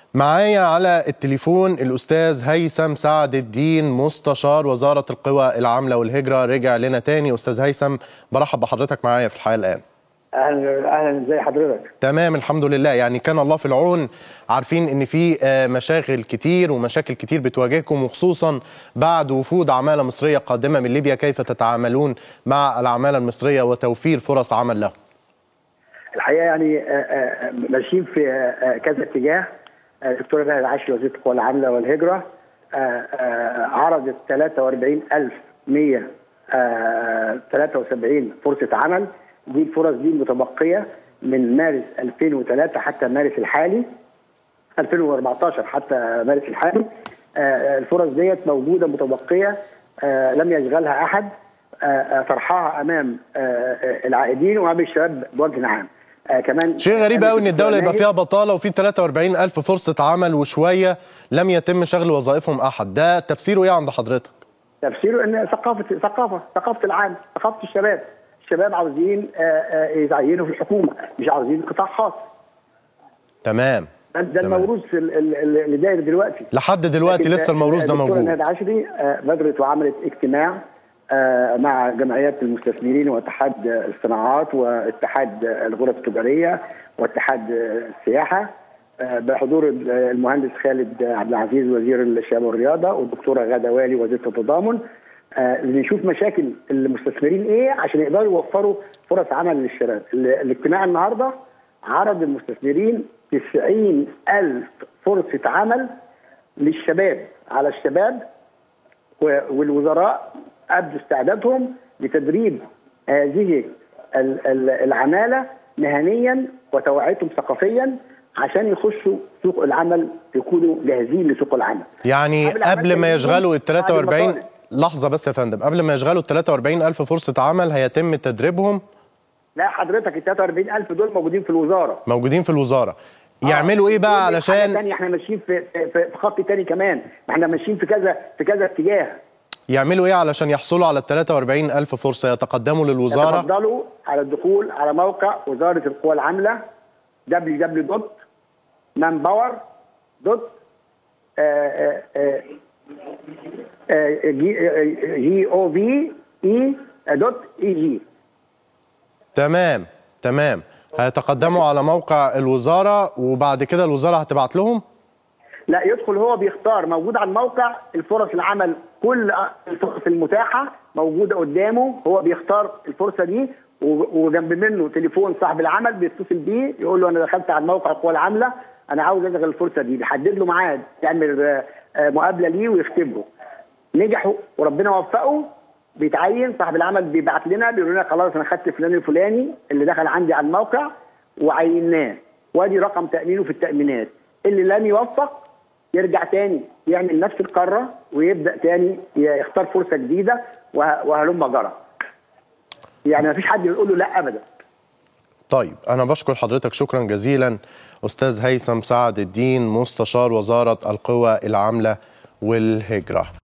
معايا على التليفون الأستاذ هيثم سعد الدين مستشار وزارة القوى العاملة والهجرة رجع لنا تاني أستاذ هيثم برحب بحضرتك معايا في الحياة الآن اهلا اهلا ازي حضرتك تمام الحمد لله يعني كان الله في العون عارفين ان في آه، مشاغل كتير ومشاكل كتير بتواجهكم وخصوصا بعد وفود عماله مصريه قادمه من ليبيا كيف تتعاملون مع العماله المصريه وتوفير فرص عمل لهم الحقيقه يعني آه، آه، ماشيين في آه، كذا اتجاه آه، دكتوره بهاء العشري وزيره القوى العامله والهجره آه، آه، عرضت 43173 فرصه عمل دي الفرص دي متبقيه من مارس 2003 حتى مارس الحالي 2014 حتى مارس الحالي آه، الفرص ديت موجوده متبقيه آه، لم يشغلها احد آه، آه، طرحها امام آه، آه، العائدين وامام الشباب بوجه عام آه، كمان شيء غريب قوي ان الدوله يبقى فيها بطاله وفي 43 الف فرصه عمل وشويه لم يتم شغل وظائفهم احد ده تفسيره ايه عند حضرتك تفسيره ان ثقافه ثقافه ثقافه العام ثقافه الشباب الشباب عاوزين آه، آه، يتعينوا في الحكومه مش عاوزين قطاع خاص تمام ده- ده تمام. الموروث ال- ال- اللي داير دلوقتي لحد دلوقتي لكن لسه الموروث ده الدكتورة موجود نهاد عشري آه، بدرت وعملت اجتماع آه، مع جمعيات المستثمرين واتحاد آه، الصناعات واتحاد آه، الغرف التجاريه واتحاد آه، السياحه آه، بحضور آه، المهندس خالد آه، عبد العزيز وزير الشباب والرياضه والدكتوره غاده والي وزيره التضامن آه، نشوف مشاكل المستثمرين ايه عشان يقدروا يوفروا فرص عمل للشباب ال- الاجتماع النهارده عرض المستثمرين 90 ألف فرصة عمل للشباب على الشباب و- والوزراء أبدوا استعدادهم لتدريب هذه ال- ال- العمالة مهنيا وتوعيتهم ثقافيا عشان يخشوا سوق العمل يكونوا جاهزين لسوق العمل يعني قبل عمل قبل ما تأمين يشغلوا ال بعد 43 المطالب. لحظه بس يا فندم قبل ما يشغلوا ال 43 الف فرصه عمل هيتم تدريبهم لا حضرتك ال 43000 دول موجودين في الوزارة موجودين في الوزاره يعملوا ايه بقى دول حاجة علشان تانية احنا ماشيين في في, في في خط تاني كمان احنا ماشيين في كذا في كذا اتجاه يعملوا ايه علشان يحصلوا على ال 43 الف فرصه يتقدموا للوزاره تفضلوا على الدخول على موقع وزاره القوى العامله www.manpower.gov.e تمام تمام هيتقدموا على موقع الوزاره وبعد كده الوزاره هتبعت لهم لا يدخل هو بيختار موجود على الموقع الفرص العمل كل الفرص المتاحه موجوده قدامه هو بيختار الفرصه دي و- وجنب منه تليفون صاحب العمل بيتصل بيه يقول له انا دخلت على الموقع القوى العامله انا عاوز اشغل الفرصه دي بيحدد له ميعاد يعمل آه، آه، مقابله ليه ويختبره نجحوا وربنا وفقه بيتعين صاحب العمل بيبعت لنا بيقول لنا خلاص انا خدت فلان الفلاني اللي دخل عندي على الموقع وعيناه وادي رقم تامينه في التامينات اللي لم يوفق يرجع تاني يعمل نفس القاره ويبدا تاني يختار فرصه جديده وه- وهلم جرى يعني ما فيش حد يقول له لا ابدا طيب أنا بشكر حضرتك شكرا جزيلا أستاذ هيثم سعد الدين مستشار وزارة القوى العاملة والهجرة